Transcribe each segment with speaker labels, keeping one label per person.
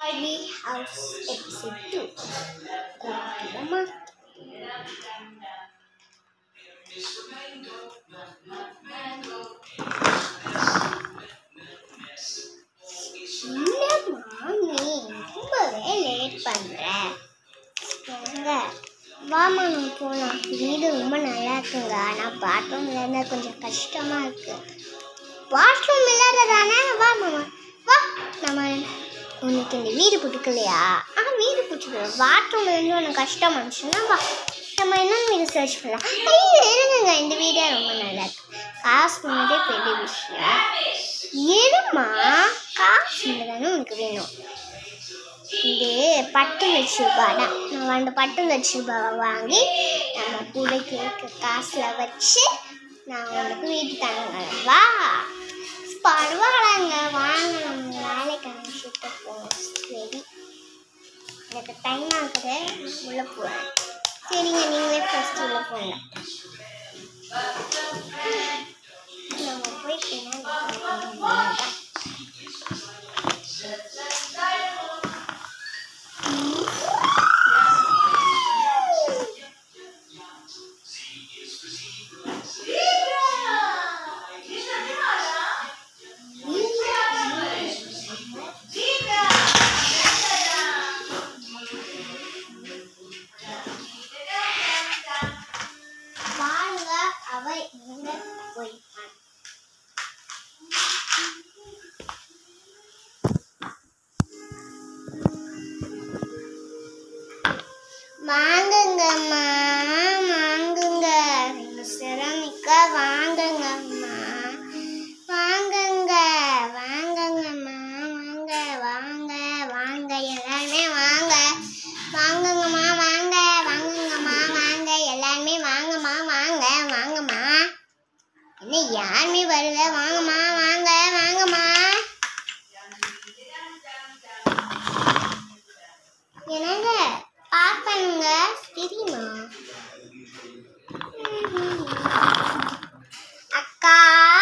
Speaker 1: Tree house episode two கோலமா இல்லைம்மா நீ ரொம்பவே லேட் பண்ணுற ஏங்க வாமா நம்ம போகலாம் வீடு ரொம்ப நல்லா இருக்குங்க ஆனால் பாத்ரூம் இல்லைன்னா கொஞ்சம் கஷ்டமாக இருக்கு பாத்ரூம் இல்லாததானே வா மாமா வா நம்ம உனக்கு இந்த வீடு பிடிக்கலையா ஆ வீடு பிடிச்சிக்கலாம் பாத்ரூம் இருந்து உனக்கு கஷ்டம் வந்துச்சுன்னா வா நம்ம இன்னொன்று வீடு சர்ச் பண்ணலாம் ஐயோ இருங்க இந்த வீடே ரொம்ப நல்லா இருக்கு காசு பண்ணதே பெரிய விஷயம் இருமா காசு தானே உனக்கு வேணும் இது பத்து லட்ச ரூபாய் தான் நம்ம அந்த பத்து லட்ச ரூபாவை வாங்கி நம்ம பிள்ளைக்கு இருக்க காசில் வச்சு நான் உனக்கு வீட்டு தாங்க வா பரவாயில்லங்க வாங்க நம்ம வேலைக்கு அனுப்பிச்சுட்டு போவோம் சரி எனக்கு டைம் ஆகுது உள்ளே போகிறேன் சரிங்க நீங்களே ஃபஸ்ட்டு உள்ளே போங்க நம்ம போய் பின்னாடி போகலாம். வாங்க அவ எங்க போயிருக்கான் வாங்குங்கம்மா வாங்குங்க எங்க சிரமிக்கா வாங்குங்கம்மா வாங்குங்க வாங்குங்கம்மா வாங்க வாங்க வாங்க எல்லாருமே வாங்க வாங்குங்கம்மா வாங்க வாங்குங்கம்மா வாங்க எல்லாருமே வாங்கம்மா வாங்க வாங்கம்மா என்ன யாருமே வரல வாங்கம்மா வாங்க வாங்கம்மா என்னங்க பார்க் பண்ணுங்க தெரியுமா அக்கா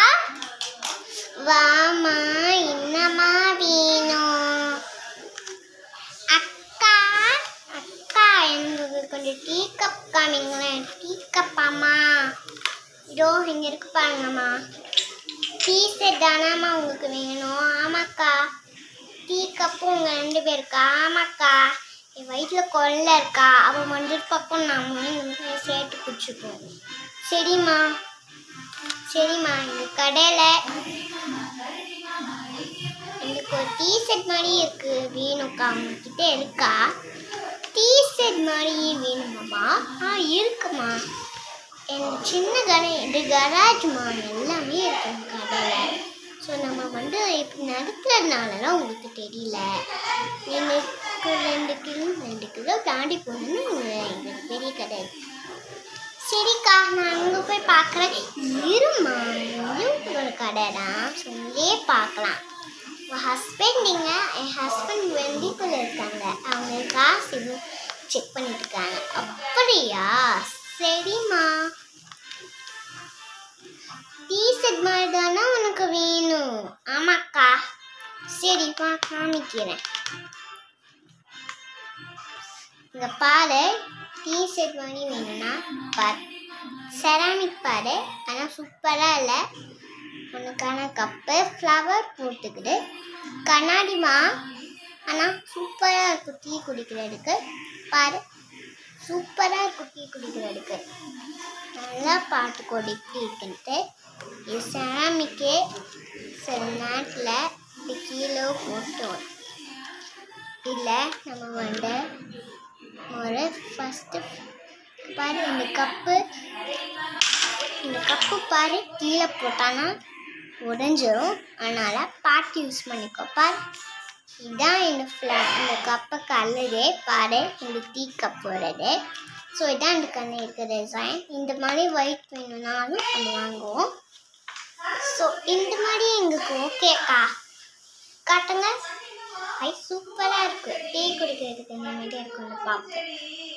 Speaker 1: வாமா என்னம்மா வேணும் அக்கா அக்கா எனக்கு கொஞ்சம் டீ கப் காமிங்களேன் டீ கப் அம்மா இதோ இங்கே இருக்கு பாருங்கம்மா டீ செட் தானாம்மா உங்களுக்கு வேணும் ஆமாக்கா டீ கப்பு உங்கள் ரெண்டு பேருக்கா ஆமாக்கா என் வயிற்றில் கொள்ள இருக்கா அவன் வந்துட்டு பக்கம் நாம சேர்த்து குடிச்சுப்போம் சரிம்மா சரிம்மா எங்கள் கடையில் எனக்கு ஒரு டீ செட் மாதிரி இருக்கு வேணும்க்கா உங்ககிட்ட இருக்கா டீ செட் மாதிரி வேணுமாம்மா ஆ இருக்குமா எனக்கு சின்ன கடை இது கராஜ்மா எல்லாமே இருக்கு எங்க கடையில் ஸோ நம்ம வந்து இப்படி நடத்துறதுனால தான் உங்களுக்கு தெரியல எனக்கு ரெண்டு கிலோ ரெண்டு கிலோ தாண்டி போகணும்னு எங்களுக்கு பெரிய கடை இருக்கு சரிக்கா நான் அங்கே போய் பார்க்குறேன் இருமா இங்கேயும் ஒரு கடை தான் ஸோ இங்கேயே பார்க்கலாம் உங்கள் ஹஸ்பண்ட் இங்க என் ஹஸ்பண்ட் வெண்டிக்குள்ள இருக்காங்க அவங்க காசு எதுவும் செக் பண்ணிட்டு இருக்காங்க அப்படியா சரிம்மா டீஷர்ட் மாதிரி தானே உனக்கு வேணும் ஆமாக்கா சரிப்பா காமிக்கிறேன் இங்க பாரு டீஷர்ட் மாதிரி வேணும்னா பாரு செராமிக் பாரு ஆனால் சூப்பராக இல்லை உனக்கான கப்பு ஃப்ளவர் போட்டுக்கிட்டு கண்ணாடிமா ஆனால் சூப்பராக இருக்கும் டீ குடிக்கிறதுக்கு பாரு சூப்பராக இருக்கும் டீ குடிக்கிறதுக்கு நல்லா பாட்டு கொடிக்கு இருக்குன்ட்டு இது செராமிக்கு சில நேரத்தில் இது கீழே போட்டோம் இல்லை நம்ம வந்து ஒரு ஃபஸ்ட்டு பாரு இந்த கப்பு இந்த கப்பு பாரு கீழே போட்டானா உடைஞ்சிரும் அதனால் பார்த்து யூஸ் பண்ணிக்கோ பாரு இதான் இந்த ஃப்ளா இந்த கப்பை கலரு பாரு இந்த டீ கப் வருது ஸோ இதான் இந்த கண்ணு இருக்க டிசைன் இந்த மாதிரி ஒயிட் வேணும்னாலும் நம்ம வாங்குவோம் ஸோ இந்த மாதிரி எங்களுக்கு ஓகேக்கா காட்டுங்க ஐ சூப்பராக இருக்கு டீ குடிக்கிறதுக்கு இந்த மாதிரி இருக்கும்னு பார்ப்போம்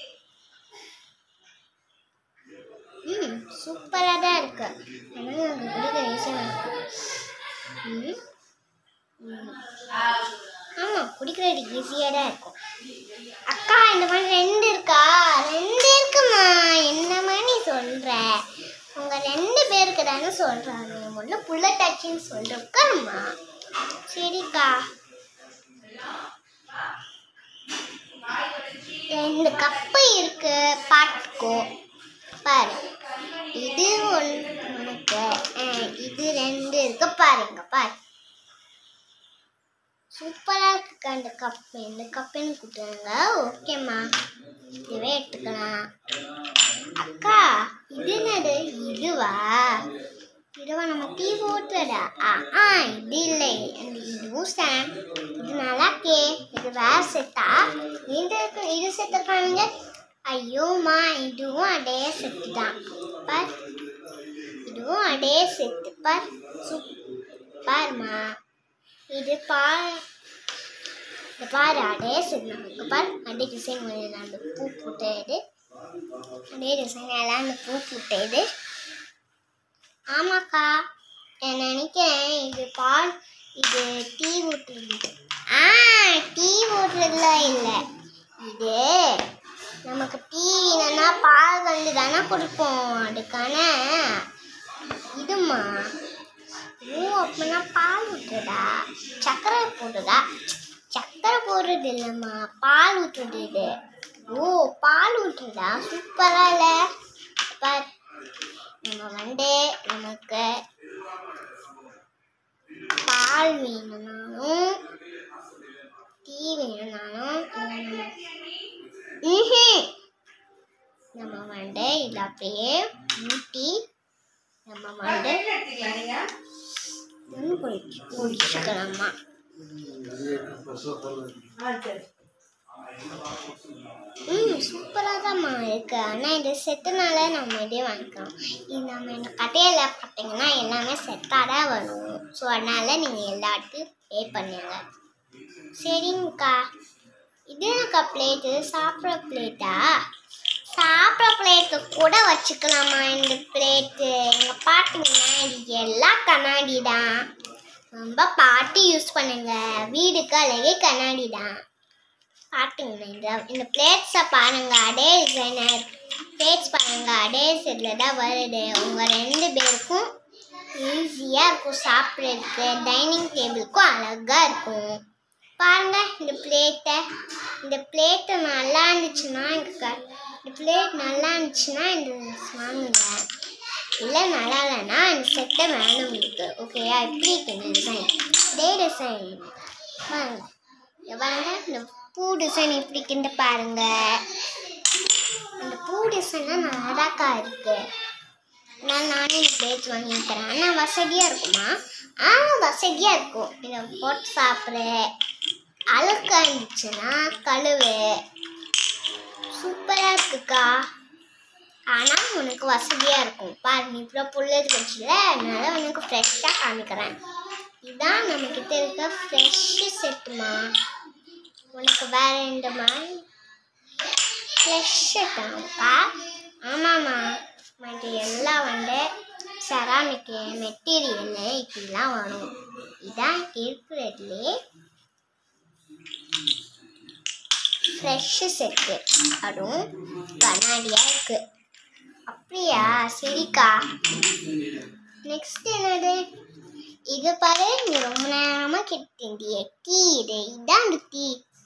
Speaker 1: ம் சூப்பராக தான் இருக்கு ஆனால் நாங்கள் குடிக்கிற ஈஸியாக இருக்கு ம் ம். ஆமாம் குடிக்கிறதுக்கு ஈஸியாக தான் இருக்கும் அக்கா இந்த மாதிரி ரெண்டு இருக்கா ரெண்டு இருக்குமா என்னம்மா நீ சொல்கிற உங்கள் ரெண்டு பேருக்கு தானே சொல்கிறாங்க முதல்ல புல்லட் ஆச்சின்னு சொல்கிறோம்மா சரிக்கா ரெண்டு கப்பு இருக்கு பார்த்துக்கோ பாரு இது ஒன்று உனக்கு அஹ், இது ரெண்டு இருக்கு பாருங்க பாரு சூப்பராக இருக்கு அந்த கப்பு இந்த கப்புன்னு கொடுத்துருங்க ஓகேம்மா இதுவே எடுத்துக்கலாம் அக்கா இது என்னது இதுவா இதுவா நம்ம டீ போட்டுறா ஆ ஆ இது இல்லை அந்த இதுவும் சாம் இது நல்லா இருக்கே இது வேற செட்டா இது இருக்கு இது செட்டு காணுங்க ஐயோம்மா இதுவும் அதே செட்டு தான் பார் இதுவும் அதே செட்டு பார் சூப் பாருமா இது பார் இது பாரு அதே செட் நமக்கு பார் அதே டிசைன் பண்ணி அந்த பூ போட்டது அதே டிசைன் எல்லாம் அந்த பூ போட்டது ஆமாக்கா நான் நினைக்கிறேன் இது பால் இது டீ ஊற்றுறது ஆ டீ ஊற்றுறதுல இல்லை இது நமக்கு டீ இல்லைன்னா பால் வந்து தானே கொடுப்போம் அதுக்கான இதுமா ஓ அப்படின்னா பால் ஊற்றுறதா சர்க்கரை போடுறதா சர்க்கரை போடுறது இல்லைம்மா பால் ஊற்றுறது இது ஓ பால் ஊற்றுறதா சூப்பராக இல்லை பார் நம்ம வந்து நமக்கு பால் வேணும்னாலும் டீ வேணும்னாலும் இதை நம்ம ம்ஹும். நம்ம வந்து இதில் அப்படியே ஊட்டி நம்ம வந்து ம், குடிச்சு குடிச்சுக்கலாமா ம் சூப்பராக தான்மா இருக்கு ஆனால் இந்த செட்டுனால நம்ம இதே வாங்கிக்கலாம் இது நம்ம இந்த கடையில் பார்த்தீங்கன்னா எல்லாமே செட்டாக தான் வரும் ஸோ அதனால் நீங்கள் எல்லாத்துக்கும் பே பண்ணுங்க சரிங்கக்கா இது எனக்கா பிளேட்டு சாப்பிட்ற பிளேட்டா சாப்பிட்ற பிளேட்டு கூட வச்சுக்கலாமா இந்த பிளேட்டு இங்கே பார்த்தீங்கன்னா இது எல்லாம் கண்ணாடி தான் ரொம்ப பார்த்து யூஸ் பண்ணுங்க வீடுக்கு அழகே கண்ணாடி தான் பார்த்துங்க இந்த இந்த பிளேட்ஸை பாருங்க அதே டிசைனர் பிளேட்ஸ் பாருங்க அதே செட்டில் தான் வருது உங்கள் ரெண்டு பேருக்கும் ஈஸியாக இருக்கும் சாப்பிட்றதுக்கு டைனிங் டேபிளுக்கும் அழகாக இருக்கும் பாருங்க இந்த பிளேட்டை இந்த பிளேட்டு நல்லா இருந்துச்சுன்னா இங்க க- இந்த பிளேட் நல்லா இருந்துச்சுன்னா இந்த வாங்குங்க இல்லை நல்லா இல்லைன்னா இந்த செட்டை வேணும் உங்களுக்கு ஓகேயா எப்படி இருக்கு இந்த டிசைன் இதே டிசைன் வாங்க இங்க பாருங்க இந்த பூ டிசைன் இப்படி இருக்குன்னு பாருங்க அந்த பூ டிசைன்லாம் நல்லாதாக்கா இருக்கு நான் நானே இந்த பிளேட் வாங்கிக்கிறேன் ஆனால் வசதியாக இருக்குமா ஆ வசதியாக இருக்கும் இதை போட்டு சாப்பிட்ற அழுக்கா இருந்துச்சுன்னா கழுவு சூப்பராக இருக்குக்கா ஆனால் உனக்கு வசதியாக இருக்கும் பாரு நீ இப்போ புள்ளது வச்சுல அதனால உனக்கு ஃப்ரெஷ்ஷாக காமிக்கிறேன் இதான் நம்மக்கிட்ட இருக்க ஃப்ரெஷ்ஷு செட்டுமா உனக்கு வேற இந்த மாதிரி ஃப்ரெஷ் செட்டாக்கா ஆமாம்மா மற்ற எல்லாம் வந்து செராமிக்கு மெட்டீரியலு இப்படிலாம் வரும் இதான் இருக்கிறதுலே ஃப்ரெஷ்ஷு செட்டு அதுவும் கண்ணாடியாக இருக்கு அப்படியா சரிக்கா நெக்ஸ்ட் என்னது இது பாரு நீ ரொம்ப நேரமாக கேட்டிய டீ இது இதான் அந்த டீ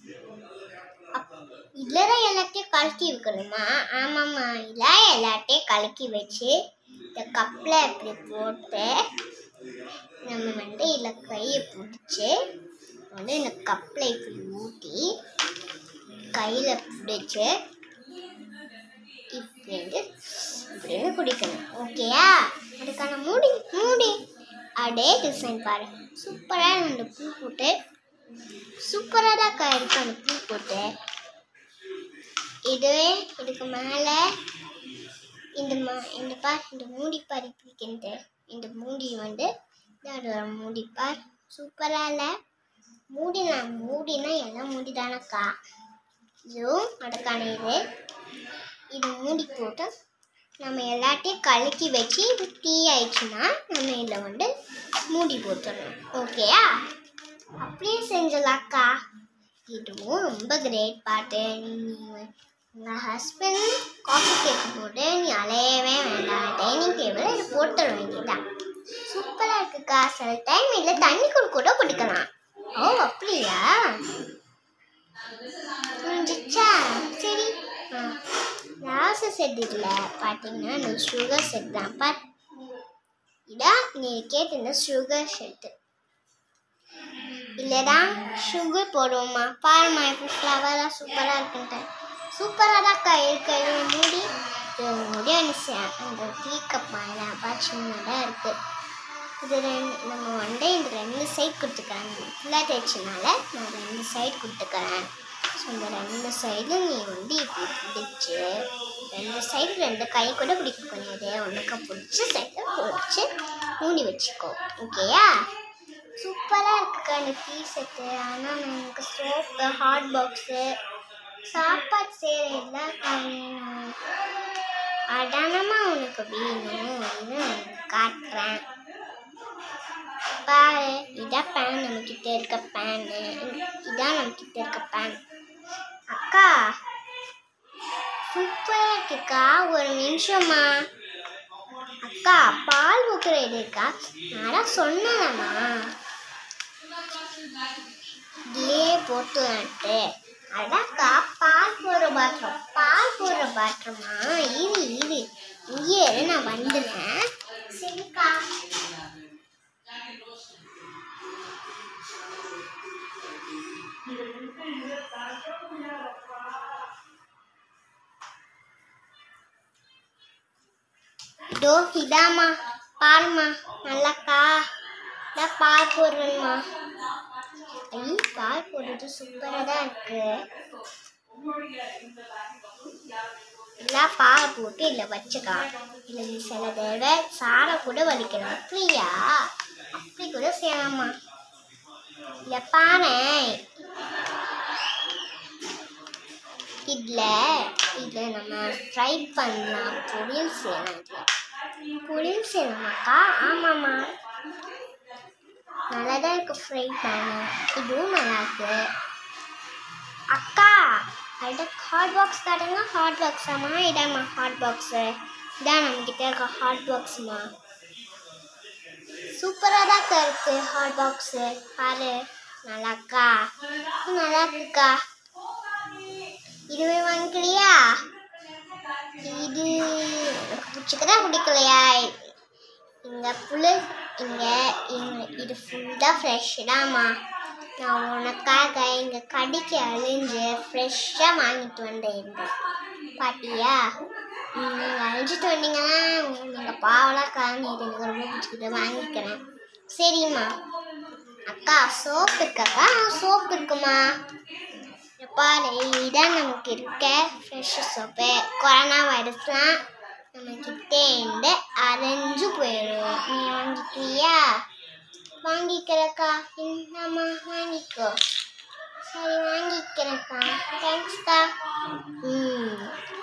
Speaker 1: இதில் தான் எல்லாத்தையும் கலக்கி வைக்கணுமா ஆமாம்மா இதில் எல்லாத்தையும் கலக்கி வச்சு இந்த கப்பில் இப்படி போட்டு நம்ம வந்து இதில் கையை பிடிச்சி வந்து இந்த கப்பில் இப்படி ஊற்றி கையில் பிடிச்சி இப்படின்னு இப்படின்னு குடிக்கணும் ஓகேயா அதுக்கான மூடி மூடி அப்படியே டிசைன் பாரு சூப்பராக அந்த பூ போட்டு சூப்பராக தான் அக்கா இருக்கு அந்த பூ போட்டு இதுவே இதுக்கு மேலே இந்த மா இந்த பார் இந்த மூடி பார் இப்படி இருக்குன்ட்டு இந்த மூடி வந்து இதோட ஒரு மூடி பார் சூப்பராக இல்லை மூடினா மூடினா எல்லாம் மூடி தானக்கா இதுவும் அதுக்கான இது இது மூடி போட்டு நம்ம எல்லாத்தையும் கலக்கி வச்சு இது டீ ஆயிடுச்சுன்னா நம்ம இதில் வந்து மூடி போட்டுடணும் ஓகேயா அப்படியே செஞ்சலாக்கா இதுவும் ரொம்ப கிரேட் பாட்டு நீ உங்கள் ஹஸ்பண்ட் காஃபி கேட்கும் போது நீ அலையவே வேண்டாம் டைனிங் டேபிள் இது போட்டுற வேண்டியதான் சூப்பராக இருக்குக்கா சில டைம் இல்லை தண்ணி கூட கூட குடிக்கலாம் ஓ அப்படியா புரிஞ்சிச்சா சரி ராச செட் இல்லை பார்த்தீங்கன்னா இந்த சுகர் செட் தான் பார் இதான் நீ கேட்டிருந்த சுகர் செட்டு இல்லைடா சுகர் போடுவோமா பாருமா இப்போ ஃப்ளவராக சூப்பராக இருக்குன்ட்டு சூப்பராக தான்க்கா இருக்கு இது மூடி இது மூடி அந்த அந்த டீ கப் மாதிரி சின்னதாக இருக்குது இது ரெண்டு நம்ம வந்து இந்த ரெண்டு சைட் கொடுத்துக்கிறேன் ஃபுல்லாக தைச்சனால நான் ரெண்டு சைடு கொடுத்துக்கிறேன் ஸோ இந்த ரெண்டு சைடும் நீ வந்து இப்படி பிடிச்சி ரெண்டு சைடு ரெண்டு கை கூட பிடிக்க முடியாது ஒன்றுக்க பிடிச்சி சைடில் பிடிச்சி மூடி வச்சுக்கோ ஓகேயா சூப்பராக இருக்குக்கா இந்த டீ செட்டு ஆனால் எனக்கு சோப்பு ஹாட் பாக்ஸு சாப்பாடு செய்கிற எல்லா வேணும் அடனமாக உனக்கு வேணும் இது உனக்கு காட்டுறேன் பாரு இதான் பேன் நம்மக்கிட்ட இருக்க பேனு இதான் நம்மக்கிட்ட இருக்க பேன் அக்கா சூப்பராக இருக்குக்கா ஒரு நிமிஷமா அக்கா பால் ஊக்குற இது இருக்கா நான் சொன்னேன்மா இதுலயே போட்டு வந்துட்டு அடாக்கா பால் போடுற பாத்திரம் பால் போடுற பாத்திரமா இரு இரு இங்கே இரு, நான் வந்துடுறேன் சரிக்கா இதோ இதாம்மா பாரும்மா நல்லாக்கா இதான் பால் போடுறேம்மா ஐ பால் போடுறது சூப்பராக தான் இருக்கு எல்லாம் பால் போட்டு இல்லை வச்சுக்கா இல்லை நீ சில தடவை சாரை கூட வலிக்கணும் அப்படியா அப்படி கூட செய்யலாமா இல்லை பாரு இதில் இதில் நம்ம ஃப்ரை பண்ணலாம் பொரியல் செய்யலாம் இதில் பொரியல் செய்யலாமாக்கா ஆமாம்மா நல்லா தான் இருக்கு ஃப்ரை பண்ண இதுவும் நல்லா இருக்கு அக்கா அட ஹாட் பாக்ஸ் காட்டுங்க ஹாட் பாக்ஸாம்மா இதாம்மா ஹாட் பாக்ஸு இதான் நம்மக்கிட்ட இருக்க ஹாட் பாக்ஸுமா சூப்பராக தான் அக்கா இருக்கு ஹாட் பாக்ஸு பாரு நல்லாக்கா இது நல்லா இருக்குக்கா இதுவே வாங்கிக்கலையா இது பிடிச்சிக்கதா பிடிக்கலையா இங்கே புழு இங்கே இங்கே இது ஃபுல்லாக ஃப்ரெஷ்ஷாமா நான் உனக்காக இங்கே கடிக்கு அழிஞ்சு ஃப்ரெஷ்ஷாக வாங்கிட்டு வந்தேன் இந்த பாட்டியா நீங்கள் அழிஞ்சிட்டு வந்தீங்கன்னா நீங்கள் பாவெல்லாம் காணிட்டு எனக்கு ரொம்ப பிடிச்சிக்கிட்டு வாங்கிக்கிறேன் சரிம்மா அக்கா சோப்பு இருக்காக்கா சோப்பு இருக்குமா பாரு இதான் நமக்கு இருக்க ஃப்ரெஷ் சோப்பு கொரோனா வைரஸ்லாம் நம்மக்கிட்டே இருந்து அரைஞ்சு போயிடும் நீ வாங்கிக்கிறியா வாங்கிக்கிறக்கா இந்தாம்மா வாங்கிக்கோ சரி வாங்கிக்கிறேன்க்கா தேங்க்ஸ்க்கா ம்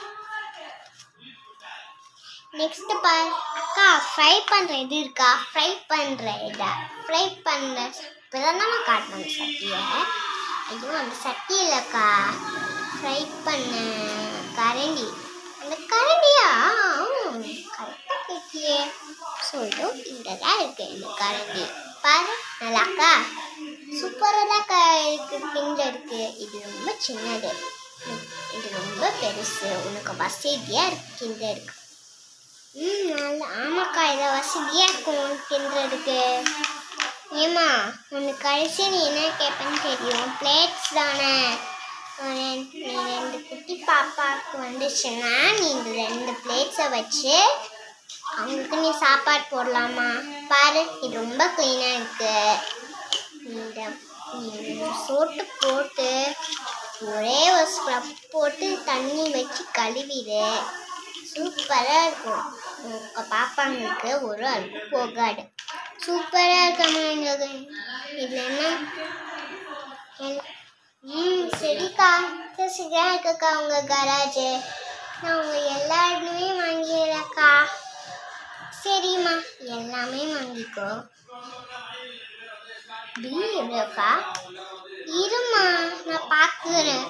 Speaker 1: நெக்ஸ்ட் பார் அக்கா ஃப்ரை பண்ணுற இது இருக்கா ஃப்ரை பண்ணுற இதா ஃப்ரை பண்ணுற இப்போதான் நம்ம காட்டணும் சட்டியை ஐயோ அந்த சட்டி இல்லைக்கா ஃப்ரை பண்ண கரண்டி அந்த கரண்டியா கரெக்டாக கேட்டியே ஸோ இதோ இங்கே தான் இருக்கு இந்த கரண்டி பாரு நல்லாக்கா சூப்பராக தான் க இருக்கு கிண்ட இருக்கு இது ரொம்ப சின்னது இது ரொம்ப பெருசு உனக்கு வசதியாக இருக்கு கிண்ட இருக்கு ம் நல்லா ஆமாக்கா இதில் வசதியாக இருக்கும் கிண்டுறதுக்கு ஏம்மா உனக்கு கடைசி நீ என்ன கேட்பேன்னு தெரியும் பிளேட்ஸ் தானே ஒரு நீ ரெண்டு குட்டி பாப்பாவுக்கு வந்துச்சுன்னா நீ இந்த ரெண்டு பிளேட்ஸை வச்சு அவங்களுக்கு நீ சாப்பாடு போடலாமா பாரு இது ரொம்ப க்ளீனாக இருக்கு நீ இதை நீ ஒரு சோட்டு போட்டு ஒரே ஒரு ஸ்க்ரப் போட்டு தண்ணி வச்சு கழுவிடு சூப்பராக இருக்கும் உங்கள் பாப்பாங்களுக்கு ஒரு அழுப்பு போகாது சூப்பராக இருக்காம்மா எங்களுக்கு இதில் என்ன எல்- ம் சரிக்கா சீக்கிரம் இருக்குக்கா உங்கள் கராஜு நான் உங்கள் எல்லா இடமே வாங்கிடுறேக்கா சரிம்மா எல்லாமே வாங்கிக்கோ பில் எவ்வளோக்கா இருமா நான் பார்க்குறேன்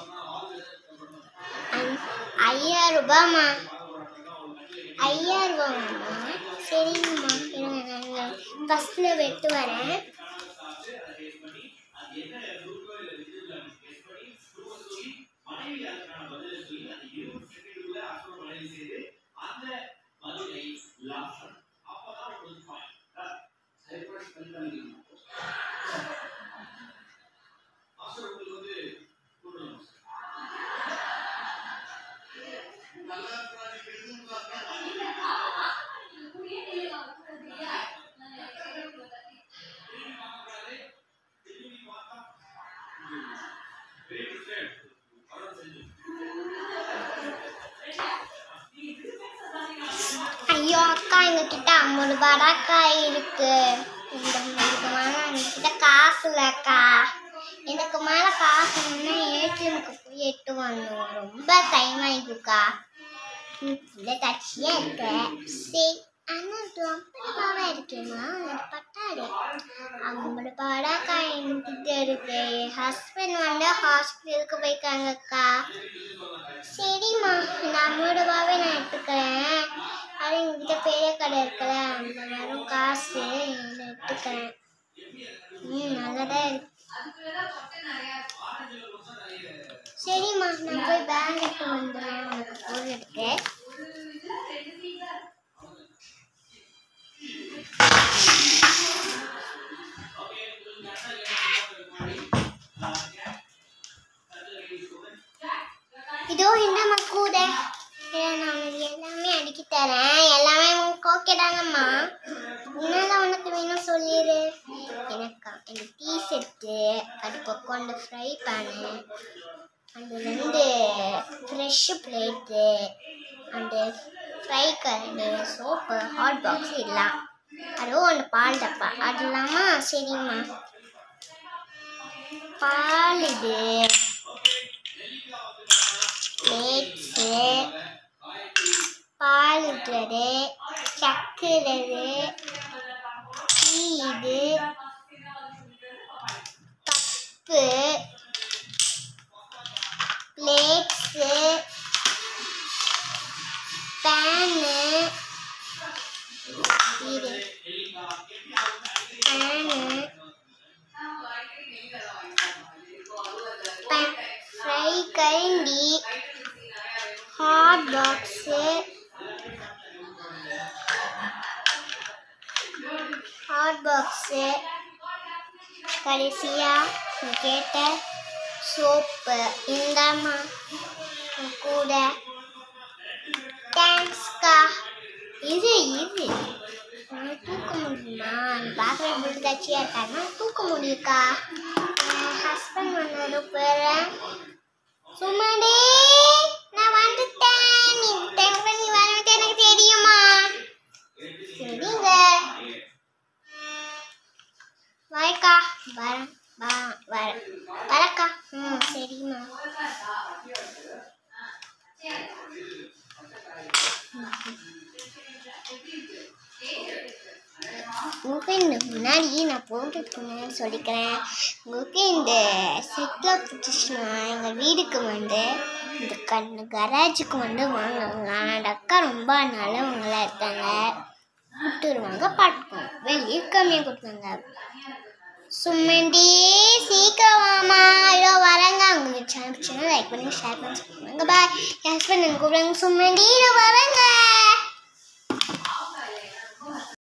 Speaker 1: ஐயாயிரம் ரூபாய்மா ஐயாயிரம் ரூபாய்மா சரிங்கம்மா இருங்க நான் ஃபஸ்ட்டில் வெட்டு வரேன் ஐயோ அக்கா எங்ககிட்ட ஐம்பது ரூபாடாக்கா இருக்கு இந்த இதுக்கு மேலே எங்ககிட்ட காசு இல்லைக்கா எனக்கு மேலே காசு வேணும்னா ஏடிஎம்க்கு போய் எட்டு வரணும் ரொம்ப டைம் ஆகிடுக்கா இந்த கட்சியே இருக்கு சரி ஆனால் ரொம்ப ரூபாவாக இருக்கேம்மா எனக்கு பட்டாடு ஐம்பது ரூபாடாக்கா என்கிட்ட இருக்கு என் ஹஸ்பண்ட் வந்து ஹாஸ்பிட்டலுக்கு போயிருக்காங்கக்கா சரிம்மா இந்த ஐம்பது ரூபாவே நான் எடுத்துக்கிறேன் அது எங்ககிட்ட பெரிய கடை இருக்குல்ல அந்த வரும் காசு இதை எடுத்துக்கிறேன் ம் நல்லதா இருக்கு சரிம்மா நான் போய் பேங்குக்கு வந்துடுறேன் உனக்கு பொருள் இருக்கு இதோ என்னம்மா கூட இதை நான் உனக்கு எல்லாமே அடிக்கி தரேன் எல்லாமே உனக்கு ஓகே தாங்கம்மா என்னெல்லாம் உனக்கு வேணும் சொல்லிடு எனக்கு இந்த டீ செட்டு அதுக்கு கொண்டு ஃப்ரை பேனு அந்த ரெண்டு ஃப்ரெஷ் பிளேட்டு அந்த ஃப்ரை கரண்டு சோப்பு ஹாட் பாக்ஸ் எல்லாம் அதுவும் ஒன்று பால் டப்பா அது இல்லாமல் சரிம்மா பால் இது பிளேட்ஸு பால் ஊற்றுறது சக்குறது டீ இது கப்பு பிளேட்ஸு பேனு இது பேனு ஃப்ரை கரண்டி ஹாட் பாக்ஸு ஹாட் பாக்ஸு கடைசியாக நீ கேட்ட சோப்பு இந்தாம்மா உன் கூட தேங்க்ஸ்க்கா இது இது நான் தூக்க முடியுமா நீ பார்க்குற புல்தாச்சியாக இருக்காங்க தூக்க முடியுக்கா என் ஹஸ்பண்ட் வந்தது போகிறேன் சும்மாடே நான் வந்துட்டேன் நீ டைம்ல நீ வரவிட்டு எனக்கு தெரியுமா சரிங்க வரக்கா வரேன் வா வரேன் வரக்கா ம் சரிம்மா உங்களுக்கு இந்த முன்னாடி நான் போகிறதுக்கு முன்னாடி சொல்லிக்கிறேன் உங்களுக்கு இந்த செட்டில் பிடிச்சிச்சுன்னா எங்கள் வீட்டுக்கு வந்து இந்த கண் கராஜுக்கு வந்து வாங்குவாங்க அந்த அக்கா ரொம்ப நல்லவங்களாக இருக்காங்க விட்டுருவாங்க பார்த்துக்கோங்க வெளியே கம்மியாக கொடுத்தாங்க சும்மண்டி சீக்கிரம் வாமா இதோ வரேங்க உங்களுக்கு சேனல் சேனல் லைக் பண்ணி ஷேர் பண்ணி சொல்லுங்க பாய் என் ஹஸ்பண்ட் கூப்பிடுங்க சும்மண்டி இதோ வரேங்க